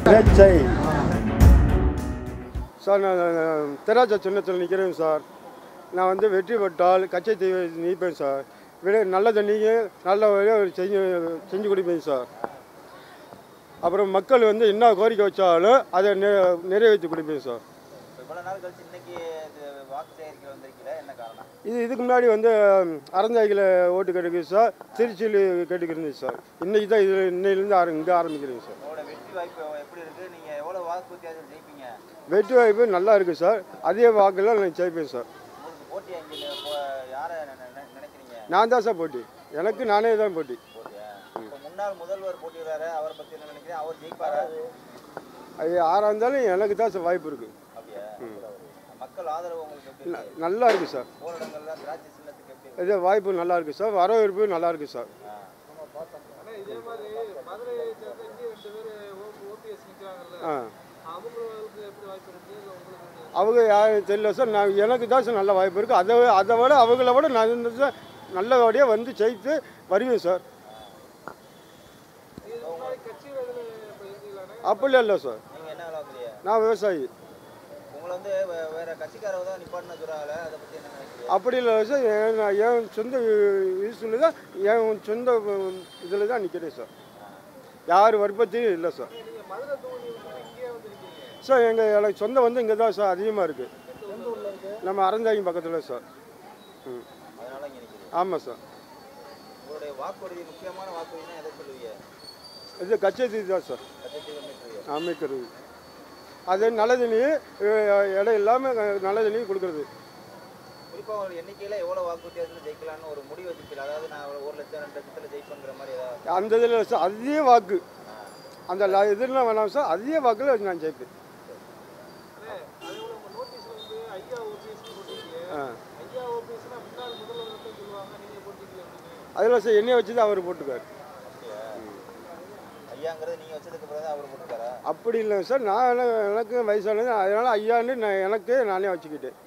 இலச்சை sir நான் தெராஜா சின்னத்தில் நிற்கிறேன் சார் நான் வந்து வெற்றி பெற்றால் கச்சை தீவை நீப்பேன் சார் விட நல்ல தண்ணிக்கு நல்ல வழியாக செஞ்சு செஞ்சு கொடுப்பேன் சார் அப்புறம் மக்கள் வந்து என்ன கோரிக்கை வச்சாலும் அதை நெ நிறைவேற்றி கொடுப்பேன் சார் இவ்வளவு நாள் கழிச்சு இன்னைக்கு இது வாக்கு சேகரிக்க வந்திருக்கீங்களா என்ன காரணம் இது இதுக்கு முன்னாடி வந்து அறந்தாய்களை ஓட்டு கேட்டுக்கு சார் திருச்சியில் கேட்டுக்கிருந்துச்சு சார் இன்னைக்கு தான் இதில் இன்னையிலேருந்து ஆரம் இங்கே ஆரம்பிக்கிறேங்க சார் உங்களோட வெற்றி வாய்ப்பு எப்படி இருக்கு நீங்க எவ்வளவு வாக்கு வித்தியாசம் ஜெயிப்பீங்க வெற்றி வாய்ப்பு நல்லா இருக்குது சார் அதே வாக்கில் நான் ஜெயிப்பேன் சார் உங்களுக்கு போட்டி அங்கே யாரை நெ- நெ- நினைக்கிறீங்க நான் தான் சார் போட்டி எனக்கு நானே தான் போட்டி போட்டியா இப்போ முன்னாள் முதல்வர் போட்டிடுறாரு அவரை பத்தி என்ன நினைக்கிறேன் அவர் ஜெயிப்பாரா அது யாராக இருந்தாலும் எனக்கு தான் சார் வாய்ப்பு இருக்குது அப்படியா மக்கள் ஆதரவு உங்களுக்கு எப்படி இருக்கு நல்லா இருக்குது சார் போராட்டங்கள்ல திராட்சை சின்னத்துக்கு எப்படி இருக்கு இது வாய்ப்பு நல்லா இருக்குது சார் வரவேற்பு நல்லா இருக்குது சார் இதே மாதிரி மதுரையை சேர்ந்த இன்னும் ரெண்டு பேர் ஓபிஎஸ் நிற்கிறாங்கல்ல ஆ அவங்களுக்கு எப்படி வாய்ப்பு இருக்கு இல்லை உங்களுக்கு அவங்க யாரும் தெரியல சார் நான் எனக்கு தான் சார் நல்ல வாய்ப்பு இருக்குது அதை வி- அதை விட அவங்கள விட நான் இந்த சார் நல்லபடியாக வந்து ஜெயித்து வருவேன் சார் இதுக்கு முன்னாடி கட்சியில் இதில் இப்போ இருக்கீங்களாண்ணே அப்படிலாம் இல்லை சார் நீங்க என்ன வேலை பார்க்குறீங்க நான் விவசாயி உங்களை வந்து வே- வேற கட்சிக்காரவ தான் நிப்பாட்டின சொல்றாங்களே அதை பத்தி என்ன நினைக்கிறீங்க அப்படி இல்லை சார் என் நான் என் சொந்த யூஸில் தான் என் சொந்த இதில் தான் நிற்கிறேன் சார் யார் வற்பத்தியும் இல்லை சார் நீங்கள் மதுரை தொகுதி விட்டு இங்கேயே வந்து இருக்கீங்க சார் எங்கள் எனக்கு சொந்தம் வந்து இங்கே தான் சார் அதிகமாக இருக்குது நம்ம அறந்தாங்கி பக்கத்தில் சார் ம் அதனால இங்க நிக்கிறீங்க ஆமாம் சார் உங்களுடைய வாக்குறுதி முக்கியமான வாக்குறுதினா எதை சொல்லுவீங்க இது கச்சேரி தான் சார் கட்சி மீட்டுருவீங்க அமைக்கிறது அது நல்ல தண்ணி அஹ், இடம் இல்லாமல் நல்ல தண்ணி கொடுக்குறது குறிப்பா ஒரு எண்ணிக்கையில எவ்வளவு வாக்கு வித்தியாசத்துல ஜெயிக்கலாம்னு ஒரு முடிவு வச்சுக்கல அதாவது நான் ஒரு லட்சம் ரெண்டு லட்சத்துல ஜெயிப்பேங்கிற மாதிரி ஏதாவது அந்த இதில் சார் அதே வாக்கு அந்த ல- இதெல்லாம் வேணாம் சார் அதே வாக்கில் நான் ஜெயிப்பேன் அண்ணே அதே போல் உங்கள் நோட்டீஸில் வந்து ஐயா ஓபிஎஸ் போட்டிருக்கீங்க ஆ ஐயா ஓபிஎஸ்னா முன்னாள் முதல்வர் தான் சொல்லுவாங்க நீங்கள் போட்டிருக்கீங்க அப்படின்னு அதில் சார் என்னைய வச்சு தான் அவர் போட்டுக்கார் அப்படியா ஐயாங்கிறது நீங்க வச்சதுக்கு பிறகு அவர் போட்டுக்காரா அப்படி இல்லை சார் நான் எனக்கு- எனக்கு வயசானது அதனால் ஐயான்னு நான் எனக்கு நானே வச்சுக்கிட்டேன்